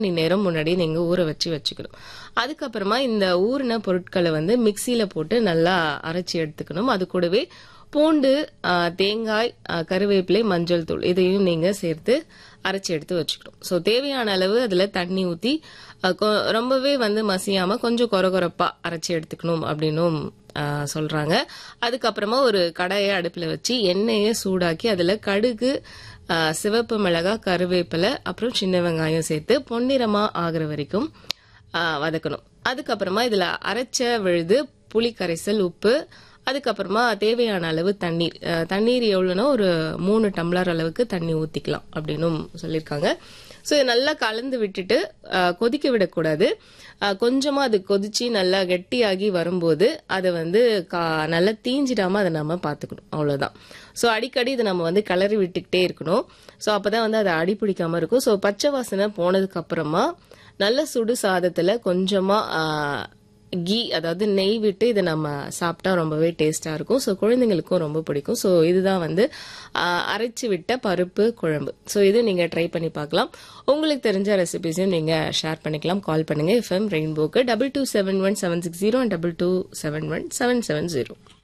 மணி நேரம் முன்னாடி நீங்க ஊற வச்சு வச்சுக்கணும் அதுக்கப்புறமா இந்த ஊறின பொருட்களை வந்து மிக்சியில போட்டு நல்லா அரைச்சி எடுத்துக்கணும் அது கூடவே பூண்டு ஆ, தேங்காய் ஆ, கருவேப்பிலை மஞ்சள் தூள் இதையும் நீங்க சேர்த்து அரைச்சி எடுத்து வச்சுக்கணும் ஸோ தேவையான அளவு அதுல தண்ணி ஊத்தி ஆ, கொ- ரொம்பவே வந்து மசியாம கொஞ்சம் கொரகொரப்பா அரைச்சி எடுத்துக்கணும் அப்படின்னும் ஆ, சொல்றாங்க அதுக்கப்புறமா ஒரு கடாயை அடுப்புல வச்சு எண்ணெயை சூடாக்கி அதுல கடுகு ஆ, சிவப்பு மிளகாய் கருவேப்பிலை அப்புறம் சின்ன வெங்காயம் சேர்த்து பொன்னிறமா ஆகுற வரைக்கும் ஆ, வதக்கணும் அதுக்கப்புறமா இதுல அரைச்ச விழுது புளி கரைசல் உப்பு அதுக்கப்புறமா தேவையான அளவு தண்ணீர் ஆ, தண்ணீர் எவ்வளோனா ஒரு மூணு டம்ளர் அளவுக்கு தண்ணி ஊத்திக்கலாம் அப்படின்னும் சொல்லியிருக்காங்க ஸோ இதை நல்லா கலந்து விட்டுட்டு ஆ, கொதிக்க விடக்கூடாது ஆ, கொஞ்சமா அது கொதிச்சு நல்லா கெட்டியாகி வரும்போது அதை வந்து கா நல்லா தீஞ்சிடாம அதை நம்ம பார்த்துக்கணும் அவ்வளவுதான் ஸோ அடிக்கடி இதை நம்ம வந்து கிளறி விட்டுக்கிட்டே இருக்கணும் ஸோ அப்பதான் வந்து அதை அடி பிடிக்காம இருக்கும் ஸோ பச்சை வாசனை போனதுக்கு அப்புறமா நல்ல சுடு சாதத்துல கொஞ்சமா ஆ, கீ அதாவது நெய் விட்டு இதை நம்ம சாப்பிட்டா ரொம்பவே டேஸ்டா இருக்கும் ஸோ குழந்தைங்களுக்கும் ரொம்ப பிடிக்கும் ஸோ இதுதான் வந்து ஆ, அரைச்சு விட்ட பருப்பு குழம்பு ஸோ இது நீங்க ட்ரை பண்ணி பார்க்கலாம் உங்களுக்கு தெரிஞ்ச ரெசிபிஸையும் நீங்க ஷேர் பண்ணிக்கலாம் கால் பண்ணுங்க எஃப்எம் ரெயின்போக்கு double two seven one seven six zero double two seven one seven seven zero